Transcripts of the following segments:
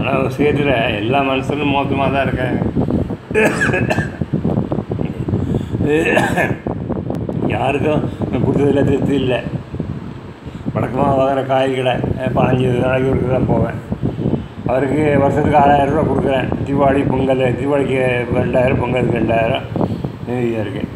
ஆனால் விஷயத்தில் எல்லா மனுஷனும் மோசமாக தான் இருக்காங்க யாருக்கும் கொடுத்ததில் திருப்தி இல்லை வழக்கமாக வாங்குற காய்கடை பதினஞ்சு நாளைக்கு ஒரு தான் போவேன் அவருக்கு வருஷத்துக்கு ஆறாயிரம் ரூபா கொடுக்குறேன் தீபாவளி பொங்கல் தீபாவளிக்கு ரெண்டாயிரம் பொங்கலுக்கு ரெண்டாயிரம் நிதியாக இருக்குது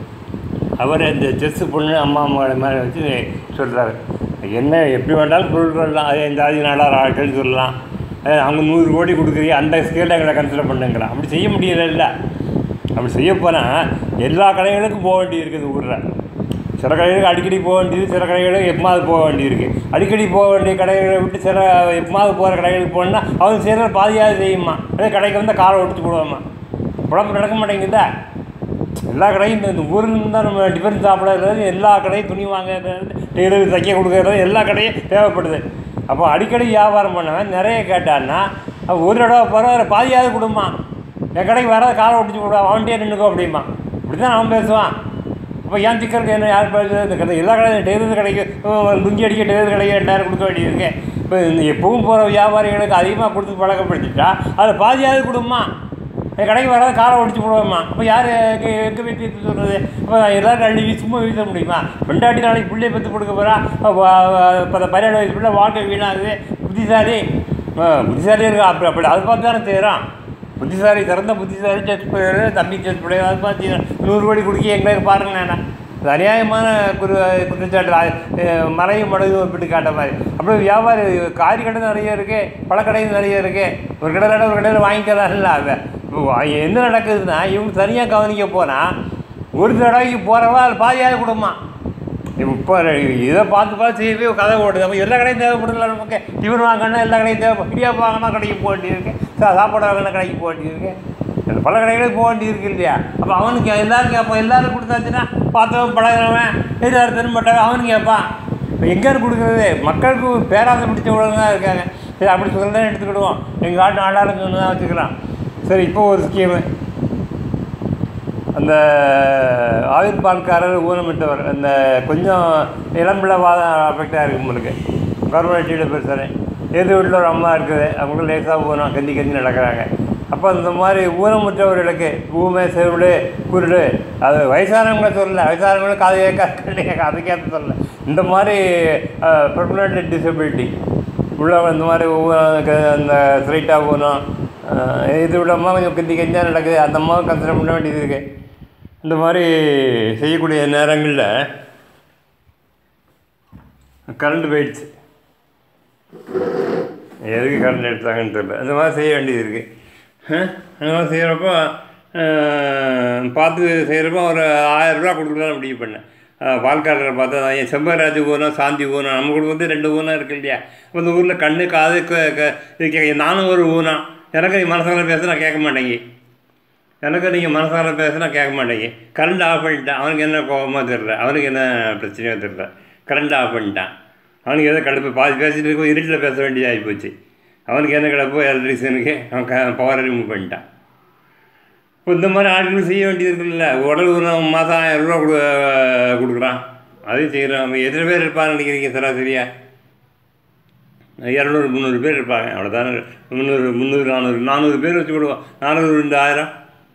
அவர் இந்த செஸ்ஸு பொண்ணு அம்மா அம்மாவோட மாதிரி வச்சு சொல்கிறாரு என்ன எப்படி வேண்டாலும் பொருள் சொல்லலாம் அதே இந்த ஆதி நாடார் ஆட்கள் சொல்லலாம் அஹ் அவங்க நூறு கோடி கொடுக்குறீங்க அந்த ஸ்கேலில் எங்களை கன்சிடர் பண்ணுங்களா அப்படி செய்ய முடியல அப்படி செய்ய போனால் எல்லா கடைகளுக்கும் போக வேண்டி இருக்குது ஊரில் சில கடைகளுக்கு அடிக்கடி போக வேண்டியது சில கடைகளுக்கு எப்பமாவது போக வேண்டியிருக்கு அடிக்கடி போக வேண்டிய கடைகளை விட்டு சில எப்பமாவது போகிற கடைகளுக்கு போனால் அவங்க செய்கிற பாதியாவது செய்யுமா அதே கடைக்கு வந்து காலை ஒடிச்சு போடுவோம்மா உடம்பு நடக்க மாட்டேங்குதா எல்லா கடையும் இந்த- இந்த ஊரில் தான் நம்ம டிஃபன் சாப்பிடாது எல்லா கடையும் துணி வாங்குறது டெய்லர் தைக்க கொடுக்கறது எல்லா கடையும் தேவைப்படுது அப்போ அடிக்கடி வியாபாரம் பண்ணவன் நிறைய கேட்டான்னா அவன் ஒரு தடவை பரவாயில்ல பாதியாவது கொடுமா என் கடைக்கு வராத காலை ஒட்டிச்சு விடுவா அவன்கிட்டே நின்றுக்கோ அப்படிமா இப்படி தான் அவன் பேசுவான் அப்போ ஏன் சிக்கருக்கு என்ன யார் பேசுறது இந்த கடை எல்லா கடையும் டெய்லர் கடைக்கு அஹ், லுங்கி அடிக்க டெய்லர் கடைக்கு ரெண்டாயிரம் கொடுக்க வேண்டியிருக்கு இப்போ இந்த எப்பவும் போகிற வியாபாரிகளுக்கு அதிகமாக கொடுத்து பழக்கப்படுத்திட்டா அதில் பாதியாவது கொடுமா என் கடைக்கு வராத காலை ஒடிச்சு போடுவோம்மா அப்போ யார் எங்கே போய் தீர்த்து சொல்கிறது அப்போ எல்லாரும் அள்ளி வீசி சும்மா வீச முடியுமா பெண்டாட்டி நாளைக்கு பிள்ளைய பற்றி கொடுக்க போகிறா இப்போ பதினேழு வயசு பிள்ளை வாழ்க்கை வீணாகுது புத்திசாலி ஆ, புத்திசாலி இருக்கா அப்படி அப்படி அதை பார்த்து தானே செய்கிறான் புத்திசாலி திறந்த புத்திசாலி செஸ் பிளேயர் தம்பி செஸ் பிளேயர் அதை பார்த்து செய்றான். நூறு கோடி கொடுக்க எங்களுக்கு பாருங்க நான் இது அநியாயமான குரு குற்றச்சாட்டு அஹ், மறையும் மடகு ஒப்பிட்டு காட்ட மாதிரி அப்படியே வியாபாரி காரி கடை நிறைய இருக்குது பழக்கடையும் நிறைய இருக்குது ஒரு கடையில் ஒரு கடையில் வாங்கிக்கலாம்ல அவன் இப்போ என்ன நடக்குதுன்னா இவங்க தனியாக கவனிக்க போனால் ஒரு தடவைக்கு போகிறவா அது பாதியாக கொடுமா இப்போ இதை பார்த்து பார்த்து செய்யவே ஒரு கதை ஓடுது அப்போ எல்லா கடையும் தேவைப்படுதுல நமக்கு டிஃபன் வாங்கினா எல்லா கடையும் தேவை இடியாப்பா வாங்கினா கடைக்கு போக வேண்டியிருக்கு சா சாப்பாடு வாங்கினா கடைக்கு போக வேண்டியிருக்கு இந்த பல கடைகளுக்கு போக வேண்டியிருக்கு இல்லையா அப்போ அவனுக்கு எல்லாரும் கேட்பான் எல்லாரும் கொடுத்தாச்சுன்னா பார்த்தவன் பழகிறவன் எல்லாரும் திரும்பட்டவன் அவனுக்கு கேட்பான் இப்போ எங்கே கொடுக்குறது மக்களுக்கு பேராசை பிடிச்சவங்க தான் இருக்காங்க சரி அப்படி சொல்கிறதே எடுத்துக்கிடுவோம் எங்கள் காட்டு நாடாளுக்கு ஒன்று தான் வச்சுக்கலாம் சரி இப்போ ஒரு ஸ்கீமு அந்த ஆயுர் பால்காரர் ஊனமிட்டவர் அந்த கொஞ்சம் இளம்பிள்ளை வாதம் அஃபெக்டாக இருக்கு உங்களுக்கு கவர்மெண்ட் பேசுகிறேன் எது வீட்டில் ஒரு அம்மா இருக்குது அவங்களுக்கு லேசாக ஊனம் கந்தி கந்தி நடக்கிறாங்க அப்போ இந்த மாதிரி ஊனமுற்றவர்களுக்கு ஊமை செவிடு குருடு அது வயசானவங்கள சொல்லல வயசானவங்களுக்கு காது கேட்க அதுக்கேற்ற சொல்லல இந்த மாதிரி பெர்மனண்ட் டிசபிலிட்டி உள்ளவங்க இந்த மாதிரி ஊ- க- அந்த ஸ்ட்ரைட்டாக ஊனம் அஹ், இது விடாமல் கொஞ்சம் கந்தி கந்தியாக நடக்குது அந்த அம்மாவை கன்சிடர் பண்ண வேண்டியது இருக்குது இந்த மாதிரி செய்யக்கூடிய நேரங்களில் கரண்ட் போயிடுச்சு எதுக்கு கரண்ட் எடுத்தாங்கன்னு தெரியல அந்த மாதிரி செய்ய வேண்டியது இருக்குது அந்த மாதிரி செய்கிறப்போ பார்த்து செய்கிறப்போ ஒரு ஆயிரரூபா கொடுக்கலாம் முடிவு பண்ணேன் பால்காரரை பார்த்தா தான் என் செம்பராஜ் ஊனம் சாந்தி ஊனம் நம்ம கூட வந்து ரெண்டு ஊனம் இருக்கு இல்லையா அப்ப இந்த ஊரில் கண்ணு காது க- க- இது கே- நானும் ஒரு ஊனம் எனக்கு நீ மனசால பேச நான் கேட்க மாட்டேங்க எனக்கு நீங்கள் மனசார பேசினா கேட்க மாட்டேங்க கரண்ட் ஆஃப் பண்ணிட்டான் அவனுக்கு என்ன கோபமாக தெரில அவனுக்கு என்ன பிரச்சனையோ தெரில கரண்ட் ஆஃப் பண்ணிட்டான் அவனுக்கு ஏதோ கடுப்பு பாதி பேசிட்டு இருக்கும் இருட்டில் பேச வேண்டியதாகி போச்சு அவனுக்கு என்ன கிடப்போ எலக்ட்ரிஷியனுக்கு அவன் க பவர் ரிமூவ் பண்ணிட்டான் இப்போ இந்த மாதிரி ஆட்கள் செய்ய வேண்டியது இருக்குல்ல உடல் ஒரு மாதம் ஆயிரம் ரூபா கொடு கொடுக்குறான் அதையும் செய்கிறான் எத்தனை பேர் இருப்பான்னு நினைக்கிறீங்க சராசரியா இரநூறு முந்நூறு பேர் இருப்பாங்க அவ்வளோதானே முந்நூறு முந்நூறு நானூறு நானூறு பேர் வச்சு கொடுவோம் நானூறு ரெண்டாயிரம்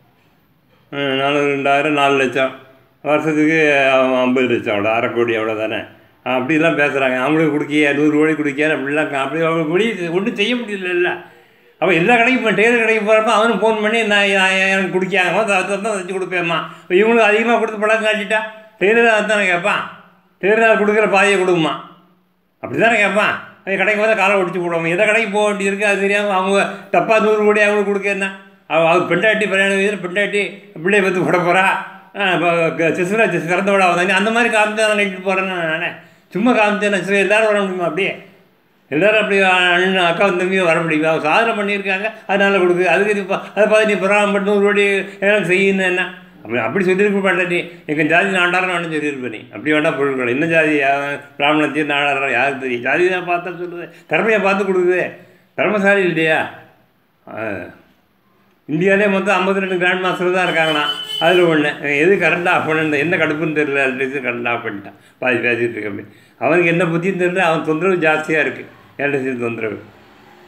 ம், நானூறு ரெண்டாயிரம் நாலு லட்சம் வருஷத்துக்கு அவன் ஐம்பது லட்சம் அவ்வளோ அரை கோடி அவ்வளோ தானே அப்படிலாம் பேசுகிறாங்க அவங்களுக்கு கொடுக்கிய நூறு கோடி கொடுக்கிய அப்படிலாம் க- அப்படி அவங்க முடிவு ஒன்றும் செய்ய முடியல அவன் எல்லா கடைக்கும் இப்போ டெய்லர் கடைக்கு போகிறப்ப அவனும் ஃபோன் பண்ணி நான் நான் எனக்கு குடிக்காங்க அதை தான் வச்சு கொடுப்பேம்மா இப்போ இவங்களுக்கு அதிகமாக கொடுத்து பழக்கம் காட்டிட்டா டெய்லர் அதுதானே கேட்பான் டெய்லர் கொடுக்குற பாதியை கொடுக்குமா அப்படி தானே கேட்பான் அவன் கடைக்கு வந்து காலை ஒடிச்சு போடுவாங்க எந்த கடைக்கு போக வேண்டியிருக்கு அது தெரியாமல் அவங்க தப்பாக நூறு கோடி அவங்களுக்கு கொடுக்க என்ன அவ அவ பெண்டாட்டி பதினேழு வயதில் பெண்டாட்டி பிள்ளைய பற்றி போட போகிறா சிசுரா சிசு திறந்த விட வந்தாங்க அந்த மாதிரி காமிச்சு நான் நடிட்டு போகிறேன்னு நானே சும்மா காமிச்சேன் சரி எல்லாரும் வர முடியுமா அப்படியே எல்லாரும் அப்படி அண்ணன் அக்கா தம்பியும் வர முடியுமா அவங்க சாதனை பண்ணியிருக்காங்க அதனால கொடுக்கு அதுக்கு நீ பா- அதை பார்த்து நீ பராமரி நூறு கோடி எனக்கு செய்யணும் என்ன அப்படி அப்படி சொல்லியிருக்க மாட்டேன் நீ எங்கள் ஜாதி நாடாரம் வேணும் சொல்லியிருப்பேன் நீ அப்படி வேண்டாம் பொருட்கள் என்ன ஜாதி யா- பிராமணத்தையும் நாடாரம் யாருக்கு தெரியும் ஜாதி தான் பார்த்தா சொல்லுது திறமையை பார்த்து கொடுக்குது திறமைசாலி இல்லையா ஆ. இந்தியாவிலே மொத்தம் ஐம்பத்தி ரெண்டு கிராண்ட் மாஸ்டர் தான் இருக்காங்கண்ணா அதில் ஒன்று எது கரண்ட் ஆஃப் பண்ணு என்ன கடுப்புன்னு தெரியல எலக்ட்ரிசிட்டி கரண்ட் ஆஃப் பண்ணிட்டான் பாதி பேசிட்டு இருக்க அவனுக்கு என்ன புத்தின்னு தெரியல அவன் தொந்தரவு ஜாஸ்தியாக இருக்குது எலக்ட்ரிசிட்டி தொந்தரவு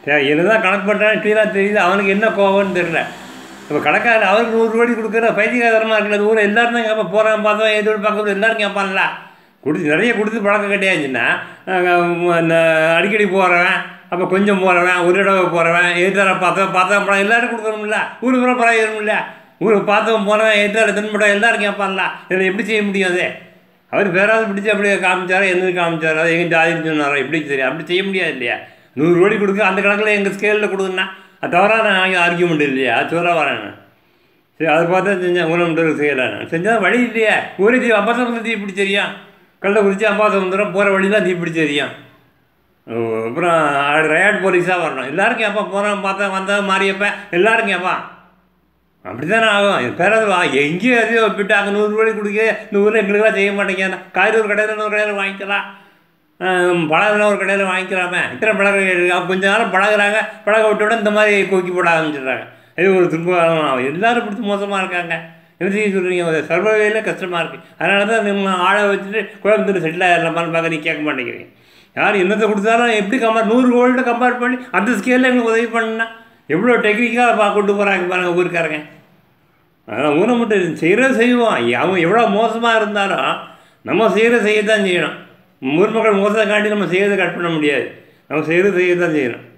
சரி என்னதான் கணக்கு பண்ணுறான்னு க்ளீனாக தெரியுது அவனுக்கு என்ன கோவம்னு தெரியல இப்போ கணக்காரர் அவருக்கு நூறு கோடி கொடுக்குற பைத்தியகாரமாக இருக்குல்ல அது ஊரில் எல்லாரும் தான் கேட்பா போகிறேன் பார்த்தோம் எதோடு பார்க்க எல்லாரும் கேட்பான்ல கொடுத்து நிறைய கொடுத்து பழக்கம் கிடையாதுன்னா இந்த அடிக்கடி போகிறவன் அப்போ கொஞ்சம் போகிறவன் ஒரு தடவை போகிறவன் எதிர்த்தார பார்த்தவன் பார்த்தவன் படம் எல்லாரும் கொடுக்கணும்ல ஊருக்கு பூரா பழகிடணும்ல ஊருக்கு பார்த்தவன் போகிறவன் எதிர்த்தார தின்படம் எல்லாரும் கேட்பான்ல இதில் எப்படி செய்ய முடியும் அது அவர் பேராவது பிடிச்சி அப்படியே காமிச்சாரா என்னது காமிச்சாரா எங்கள் ஜாதின்னு சொன்னாரா எப்படி தெரியும் அப்படி செய்ய முடியாது இல்லையா நூறு கோடி கொடுக்க அந்த கணக்கில் எங்கள் ஸ்கேலில் கொடுக்குன்னா அது தவறான ஆர்கியூமெண்ட் இல்லையா அது சொல்ல வரேன் நான். சரி அதை பார்த்தா செஞ்சேன் ஊனமுட்டல் செய்யலாம் நான் செஞ்சால் வழி இல்லையே ஊரே தீ அம்பாசமுத்திரம் தீ பிடிச்சி தெரியும் கள்ளக்குறிச்சி அம்பாசமுத்திரம் போகிற வழிலாம் தீ பிடிச்சி தெரியும் ஓ, அப்புறம் ரயாட் போலீஸாக வரணும் எல்லாரும் கேட்பான் போகிறான் பார்த்தா வந்தா மாறியப்ப எல்லாரும் கேட்பான் அப்படி தானே ஆகும் பேராது வா எங்கேயும் எதையோ விட்டாங்க நூறு ரூபாய் கொடுக்க இந்த ஊரில் எங்களுக்குலாம் செய்ய மாட்டேங்க காய்கறி ஒரு கடையில் இன்னொரு கடையில் வாங்கிக்கலாம் பழகுனா ஒரு கடையில் வாங்கிக்கலாமே இத்தனை பழக கொஞ்ச நேரம் பழகுறாங்க பழக விட்ட உடனே இந்த மாதிரி கொக்கி போட ஆரம்பிச்சிடுறாங்க இது ஒரு துன்பம் எல்லாரும் பிடிச்சி மோசமாக இருக்காங்க என்ன செய்ய சொல்கிறீங்க சர்வகையில் கஷ்டமாக இருக்குது அதனால தான் நம்ம ஆளை வச்சுட்டு கோயம்புத்தூர் செட்டில் ஆகிடலாமான்னு பார்க்க நீ கேட்க மாட்டேங்கிறீங்க யார் என்னத்தை கொடுத்தாலும் எப்படி கம்பேர் நூறு கோல்டு கம்பேர் பண்ணி அந்த ஸ்கேலில் எங்களுக்கு உதவி பண்ணுன்னா எவ்வளோ டெக்னிக்காக பா கொண்டு போகிறாங்க பாருங்க ஊருக்காரங்க அதனால் ஊனமுட்டு செய்கிறது செய்வோம் அவன் எவ்வளோ மோசமாக இருந்தாலும் நம்ம செய்கிறது செய்யத்தான் செய்யணும் ஊர் மக்கள் மோசத்தை காட்டி நம்ம செய்கிறத கட் பண்ண முடியாது நம்ம செய்கிறது செய்யத்தான் செய்யணும்